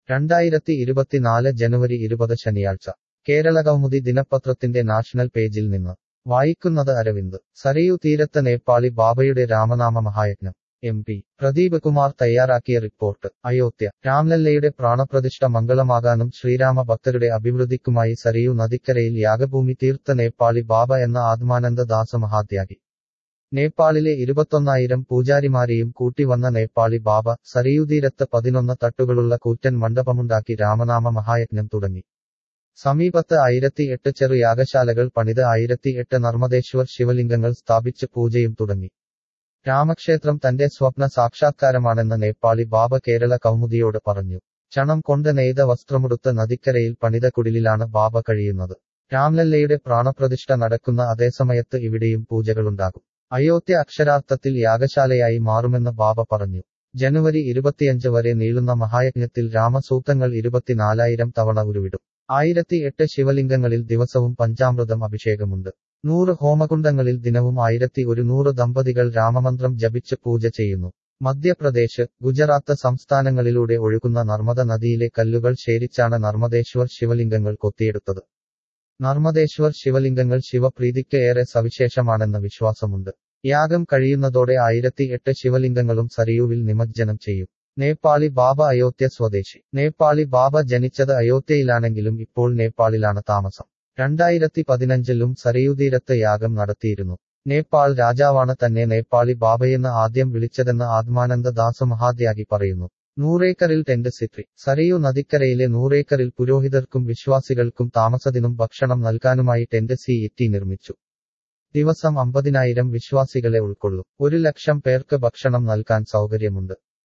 രണ്ടായിരത്തി ഇരുപത്തിനാല് ജനുവരി ഇരുപത് ശനിയാഴ്ച കേരളകൗമുദി ദിനപത്രത്തിന്റെ നാഷണൽ പേജിൽ നിന്ന് വായിക്കുന്നത് അരവിന്ദ് സരയൂ തീരത്ത് നേപ്പാളി ബാബയുടെ രാമനാമ മഹായജ്ഞം എം പി പ്രദീപ് കുമാർ തയ്യാറാക്കിയ റിപ്പോർട്ട് അയോധ്യ രാംലല്ലയുടെ പ്രാണപ്രതിഷ്ഠ മംഗളമാകാനും ശ്രീരാമ ഭക്തരുടെ അഭിവൃദ്ധിക്കുമായി സരയൂ നദിക്കരയിൽ യാഗഭൂമി തീർത്ത നേപ്പാളി ബാബ എന്ന ആത്മാനന്ദ ദാസ മഹാത്യാഗി നേപ്പാളിലെ ഇരുപത്തൊന്നായിരം പൂജാരിമാരെയും കൂട്ടിവന്ന നേപ്പാളി ബാബ സരയൂതീരത്ത് പതിനൊന്ന് തട്ടുകളുള്ള കൂറ്റൻ മണ്ഡപമുണ്ടാക്കി രാമനാമ മഹായജ്ഞം തുടങ്ങി സമീപത്ത് ആയിരത്തി എട്ട് ചെറു യാഗശാലകൾ പണിത് ആയിരത്തി എട്ട് നർമ്മദേശ്വർ ശിവലിംഗങ്ങൾ സ്ഥാപിച്ച് പൂജയും തുടങ്ങി രാമക്ഷേത്രം തന്റെ സ്വപ്ന സാക്ഷാത്കാരമാണെന്ന് നേപ്പാളി ബാബ കേരള കൗമുദിയോട് പറഞ്ഞു ചണം കൊണ്ട് നെയ്ത വസ്ത്രമുടുത്ത നദിക്കരയിൽ പണിത കുടിലിലാണ് ബാബ കഴിയുന്നത് രാംലല്ലയുടെ പ്രാണപ്രതിഷ്ഠ നടക്കുന്ന അതേ സമയത്ത് ഇവിടെയും പൂജകളുണ്ടാകും അയോധ്യ അക്ഷരാർത്ഥത്തിൽ യാഗശാലയായി മാറുമെന്ന് ബാബ പറഞ്ഞു ജനുവരി ഇരുപത്തിയഞ്ച് വരെ നീളുന്ന മഹായജ്ഞത്തിൽ രാമസൂക്തങ്ങൾ ഇരുപത്തിനാലായിരം തവണ ഉരുവിടും ആയിരത്തി എട്ട് ശിവലിംഗങ്ങളിൽ ദിവസവും പഞ്ചാമൃതം അഭിഷേകമുണ്ട് നൂറ് ഹോമകുണ്ടങ്ങളിൽ ദിനവും ആയിരത്തി ഒരുന്നൂറ് ദമ്പതികൾ രാമമന്ത്രം ജപിച്ച് പൂജ ചെയ്യുന്നു മധ്യപ്രദേശ് ഗുജറാത്ത് സംസ്ഥാനങ്ങളിലൂടെ ഒഴുകുന്ന നർമ്മദ നദിയിലെ കല്ലുകൾ ശേരിച്ചാണ് നർമ്മദേശ്വർ ശിവലിംഗങ്ങൾ കൊത്തിയെടുത്തത് നർമ്മദേശ്വർ ശിവലിംഗങ്ങൾ ശിവപ്രീതിക്ക് ഏറെ സവിശേഷമാണെന്ന വിശ്വാസമുണ്ട് യാഗം കഴിയുന്നതോടെ ആയിരത്തി എട്ട് ശിവലിംഗങ്ങളും സരയുവിൽ നിമജ്ജനം ചെയ്യും നേപ്പാളി ബാബ അയോധ്യ സ്വദേശി നേപ്പാളി ബാബ ജനിച്ചത് അയോധ്യയിലാണെങ്കിലും ഇപ്പോൾ നേപ്പാളിലാണ് താമസം രണ്ടായിരത്തി പതിനഞ്ചിലും സരയുതീരത്ത് യാഗം നടത്തിയിരുന്നു നേപ്പാൾ രാജാവാണ് തന്നെ നേപ്പാളി ബാബയെന്ന് ആദ്യം വിളിച്ചതെന്ന് ആത്മാനന്ദ ദാസ് മഹാത്യാഗി പറയുന്നു നൂറേക്കറിൽ ടെന്റ് സിറ്റി സരയു നദിക്കരയിലെ നൂറേക്കറിൽ പുരോഹിതർക്കും വിശ്വാസികൾക്കും താമസത്തിനും ഭക്ഷണം നൽകാനുമായി ടെന്റ് സി ഇറ്റി നിർമ്മിച്ചു ദിവസം അമ്പതിനായിരം വിശ്വാസികളെ ഉൾക്കൊള്ളും ഒരു ലക്ഷം പേർക്ക് ഭക്ഷണം നൽകാൻ സൗകര്യമുണ്ട്